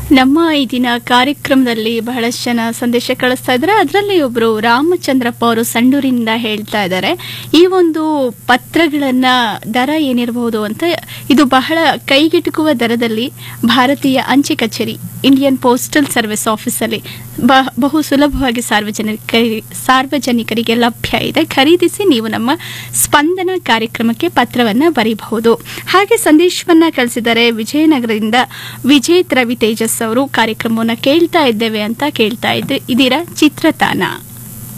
ನಮ್ಮ ಈ ದಿನ ಕಾರ್ಯಕ್ರಮದಲ್ಲಿ ಬಹಳಷ್ಟು ಜನ ಸಂದೇಶ ಕಳಿಸ್ತಾ ಇದ್ದಾರೆ ಅದರಲ್ಲಿ ಒಬ್ರು ರಾಮಚಂದ್ರಪ್ಪ ಅವರು ಸಂಡೂರಿನಿಂದ ಹೇಳ್ತಾ ಇದ್ದಾರೆ ಈ ಒಂದು ಪತ್ರಗಳನ್ನ ದರ ಏನಿರಬಹುದು ಅಂತ ಇದು ಬಹಳ ಕೈಗೆಟುಕುವ ದರದಲ್ಲಿ ಭಾರತೀಯ ಅಂಚೆ ಕಚೇರಿ ಇಂಡಿಯನ್ ಪೋಸ್ಟಲ್ ಸರ್ವಿಸ್ ಆಫೀಸಲ್ಲಿ ಬ- ಬಹು ಸುಲಭವಾಗಿ ಸಾರ್ವಜನಿಕರಿಗೆ ಸಾರ್ವಜನಿಕರಿಗೆ ಲಭ್ಯ ಇದೆ ಖರೀದಿಸಿ ನೀವು ನಮ್ಮ ಸ್ಪಂದನ ಕಾರ್ಯಕ್ರಮಕ್ಕೆ ಪತ್ರವನ್ನ ಬರೀಬಹುದು ಹಾಗೆ ಸಂದೇಶವನ್ನ ಕಳಿಸಿದ್ದಾರೆ ವಿಜಯನಗರದಿಂದ ವಿಜಯ್ ರವಿ ತೇಜಸ್ ಅವರು ಕಾರ್ಯಕ್ರಮವನ್ನ ಕೇಳ್ತಾ ಇದ್ದೇವೆ ಅಂತ ಕೇಳ್ತಾ ಇದ್ದೆ ಇದೀರ ಚಿತ್ರತಾನ